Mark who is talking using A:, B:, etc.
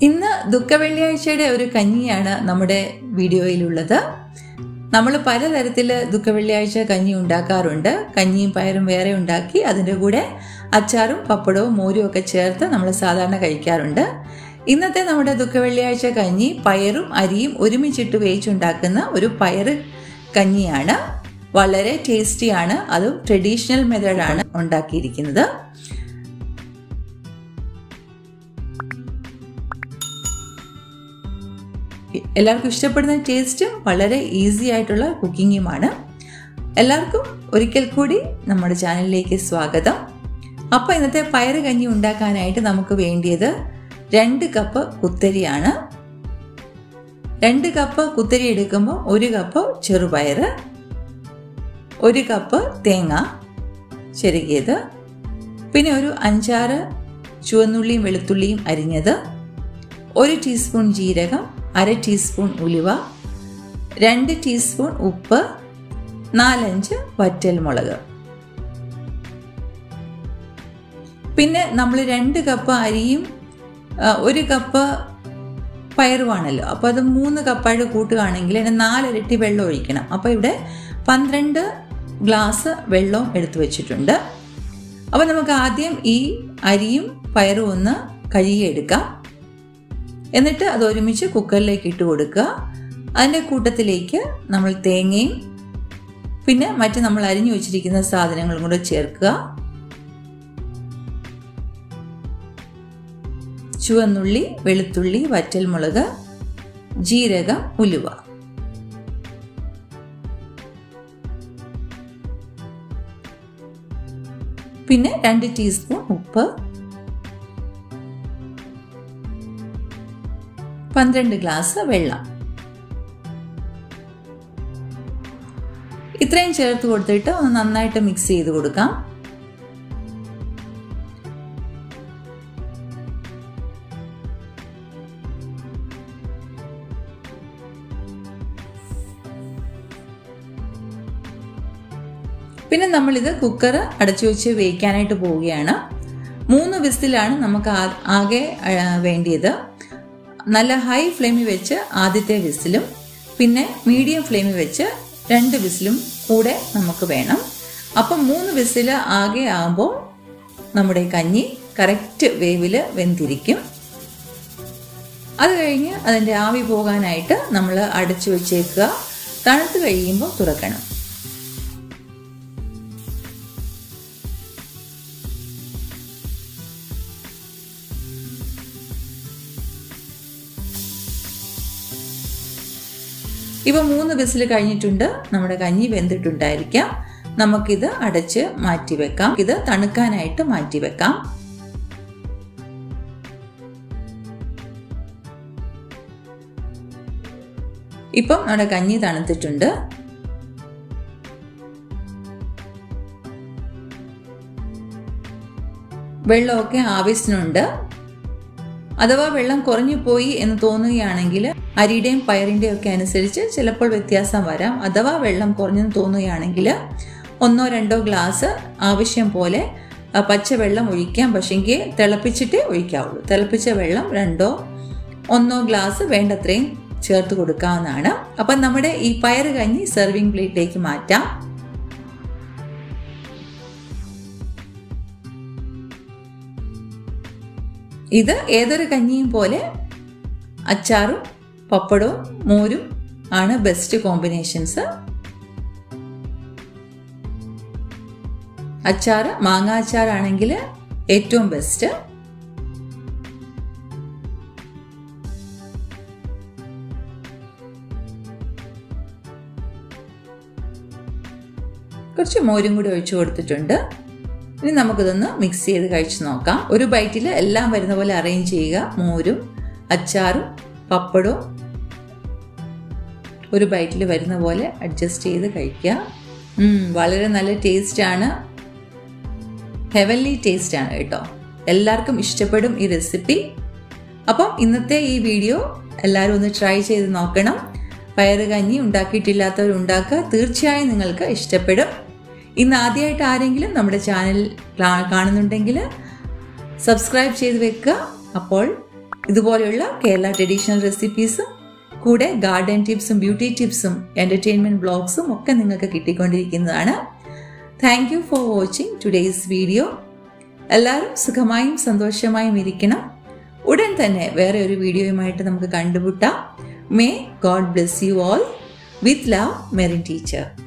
A: ഇന്ന് ദുഃഖവെള്ളിയാഴ്ചയുടെ ഒരു കഞ്ഞിയാണ് നമ്മുടെ വീഡിയോയിലുള്ളത് നമ്മൾ പലതരത്തിൽ ദുഃഖവെള്ളിയാഴ്ച കഞ്ഞി ഉണ്ടാക്കാറുണ്ട് കഞ്ഞിയും പയറും വേറെ ഉണ്ടാക്കി അതിൻ്റെ കൂടെ അച്ചാറും പപ്പടവും മോരും ഒക്കെ ചേർത്ത് നമ്മൾ സാധാരണ കഴിക്കാറുണ്ട് ഇന്നത്തെ നമ്മുടെ ദുഃഖവെള്ളിയാഴ്ച കഞ്ഞി പയറും അരിയും ഒരുമിച്ചിട്ട് വേവിച്ചുണ്ടാക്കുന്ന ഒരു പയറ് കഞ്ഞിയാണ് വളരെ ടേസ്റ്റിയാണ് അതും ട്രഡീഷണൽ മെത്തേഡാണ് ഉണ്ടാക്കിയിരിക്കുന്നത് എല്ലാവർക്കും ഇഷ്ടപ്പെടുന്ന ടേസ്റ്റും വളരെ ഈസി ആയിട്ടുള്ള കുക്കിങ്ങുമാണ് എല്ലാവർക്കും ഒരിക്കൽ കൂടി നമ്മുടെ ചാനലിലേക്ക് സ്വാഗതം അപ്പോൾ ഇന്നത്തെ പയറ് കഞ്ഞി ഉണ്ടാക്കാനായിട്ട് നമുക്ക് വേണ്ടിയത് രണ്ട് കപ്പ് കുത്തരിയാണ് രണ്ട് കപ്പ് കുത്തരി എടുക്കുമ്പോൾ ഒരു കപ്പ് ചെറുപയറ് ഒരു കപ്പ് തേങ്ങ ചെറുകിയത് പിന്നെ ഒരു അഞ്ചാറ് ചുവന്നുള്ളിയും വെളുത്തുള്ളിയും അരിഞ്ഞത് ഒരു ടീസ്പൂൺ ജീരകം അര ടീസ്പൂൺ ഉലുവ രണ്ട് ടീസ്പൂൺ ഉപ്പ് നാലഞ്ച് വറ്റൽ മുളക് പിന്നെ നമ്മൾ രണ്ട് കപ്പ് അരിയും ഒരു കപ്പ് പയറുവാണല്ലോ അപ്പോൾ അത് മൂന്ന് കപ്പായിട്ട് കൂട്ടുകയാണെങ്കിൽ അതിന് നാലിരട്ടി വെള്ളം ഒഴിക്കണം അപ്പോൾ ഇവിടെ പന്ത്രണ്ട് ഗ്ലാസ് വെള്ളവും എടുത്തു വെച്ചിട്ടുണ്ട് അപ്പോൾ നമുക്ക് ആദ്യം ഈ അരിയും പയറും ഒന്ന് കഴുകിയെടുക്കാം എന്നിട്ട് അത് ഒരുമിച്ച് കുക്കറിലേക്ക് ഇട്ട് കൊടുക്കുക അതിൻ്റെ കൂട്ടത്തിലേക്ക് നമ്മൾ തേങ്ങയും പിന്നെ മറ്റ് നമ്മൾ അരിഞ്ഞു വെച്ചിരിക്കുന്ന സാധനങ്ങളും കൂടെ ചേർക്കുക ചുവന്നുള്ളി വെളുത്തുള്ളി വറ്റൽമുളക് ജീരകം ഉലുവ പിന്നെ രണ്ട് ടീസ്പൂൺ ഉപ്പ് പന്ത്രണ്ട് ഗ്ലാസ് വെള്ളം ഇത്രയും ചേർത്ത് കൊടുത്തിട്ട് ഒന്ന് നന്നായിട്ട് മിക്സ് ചെയ്ത് കൊടുക്കാം പിന്നെ നമ്മളിത് കുക്കർ അടച്ചു വെച്ച് വേവിക്കാനായിട്ട് പോവുകയാണ് മൂന്ന് വിസിലാണ് നമുക്ക് ആകെ വേണ്ടിയത് നല്ല ഹൈ ഫ്ലെയിമിൽ വെച്ച് ആദ്യത്തെ വിസിലും പിന്നെ മീഡിയം ഫ്ലെയിമിൽ വെച്ച് രണ്ട് വിസിലും കൂടെ നമുക്ക് വേണം അപ്പം മൂന്ന് വിസിൽ ആകെ ആകുമ്പോൾ നമ്മുടെ കഞ്ഞി കറക്റ്റ് വേവിൽ വെന്തിരിക്കും അത് കഴിഞ്ഞ് അതിൻ്റെ ആവി പോകാനായിട്ട് നമ്മൾ അടച്ചു വെച്ചേക്കുക തണുത്ത് കഴിയുമ്പോൾ തുറക്കണം ഇപ്പൊ മൂന്ന് ബസ്സിൽ കഴിഞ്ഞിട്ടുണ്ട് നമ്മുടെ കഞ്ഞി വെന്തിട്ടുണ്ടായിരിക്കാം നമുക്കിത് അടച്ച് മാറ്റി വെക്കാം ഇത് തണുക്കാനായിട്ട് മാറ്റി വെക്കാം ഇപ്പം നമ്മുടെ കഞ്ഞി തണുത്തിട്ടുണ്ട് വെള്ളമൊക്കെ ആവശ്യത്തിനുണ്ട് അഥവാ വെള്ളം കുറഞ്ഞു പോയി എന്ന് തോന്നുകയാണെങ്കിൽ അരിയുടെയും പയറിൻ്റെയും ഒക്കെ അനുസരിച്ച് ചിലപ്പോൾ വ്യത്യാസം വരാം അഥവാ വെള്ളം കുറഞ്ഞെന്ന് തോന്നുകയാണെങ്കിൽ ഒന്നോ രണ്ടോ ഗ്ലാസ് ആവശ്യം പോലെ പച്ചവെള്ളം ഒഴിക്കാം പക്ഷെങ്കിൽ തിളപ്പിച്ചിട്ടേ ഒഴിക്കാവുള്ളൂ തിളപ്പിച്ച വെള്ളം രണ്ടോ ഒന്നോ ഗ്ലാസ് വേണ്ടത്രയും ചേർത്ത് കൊടുക്കാവുന്നതാണ് അപ്പം നമ്മുടെ ഈ പയറ് കഞ്ഞി സെർവിങ് പ്ലേറ്റിലേക്ക് മാറ്റാം ഇത് ഏതൊരു കഞ്ഞിയും പോലെ അച്ചാറും പപ്പടവും മോരും ആണ് ബെസ്റ്റ് കോമ്പിനേഷൻസ് അച്ചാർ മാങ്ങ അച്ചാറാണെങ്കിൽ ഏറ്റവും ബെസ്റ്റ് കുറച്ച് മോരും കൂടി ഒഴിച്ചു കൊടുത്തിട്ടുണ്ട് ഇനി നമുക്കിതൊന്ന് മിക്സ് ചെയ്ത് കഴിച്ച് നോക്കാം ഒരു ബൈറ്റിൽ എല്ലാം വരുന്ന പോലെ അറേഞ്ച് ചെയ്യുക മോരും അച്ചാറും പപ്പടവും ഒരു ബൈറ്റിൽ വരുന്ന പോലെ അഡ്ജസ്റ്റ് ചെയ്ത് കഴിക്കുക വളരെ നല്ല ടേസ്റ്റാണ് ഹെവൻലി ടേസ്റ്റാണ് കേട്ടോ എല്ലാവർക്കും ഇഷ്ടപ്പെടും ഈ റെസിപ്പി അപ്പം ഇന്നത്തെ ഈ വീഡിയോ എല്ലാവരും ഒന്ന് ട്രൈ ചെയ്ത് നോക്കണം പയറ് കഞ്ഞി ഉണ്ടാക്കിയിട്ടില്ലാത്തവർ ഉണ്ടാക്കുക തീർച്ചയായും നിങ്ങൾക്ക് ഇഷ്ടപ്പെടും ഇന്ന് ആദ്യമായിട്ട് ആരെങ്കിലും നമ്മുടെ ചാനൽ കാണുന്നുണ്ടെങ്കിൽ സബ്സ്ക്രൈബ് ചെയ്ത് വെക്കുക അപ്പോൾ ഇതുപോലെയുള്ള കേരള ട്രഡീഷണൽ റെസിപ്പീസും കൂടെ ഗാർഡൻ ടിപ്സും ബ്യൂട്ടി ടിപ്സും എൻ്റർടൈൻമെൻറ്റ് ബ്ലോഗ്സും ഒക്കെ നിങ്ങൾക്ക് കിട്ടിക്കൊണ്ടിരിക്കുന്നതാണ് thank you for watching today's video എല്ലാവരും സുഖമായും സന്തോഷമായും ഇരിക്കണം ഉടൻ തന്നെ വേറെ ഒരു വീഡിയോയുമായിട്ട് നമുക്ക് കണ്ടുമുട്ടാം may God bless you all with love Merin teacher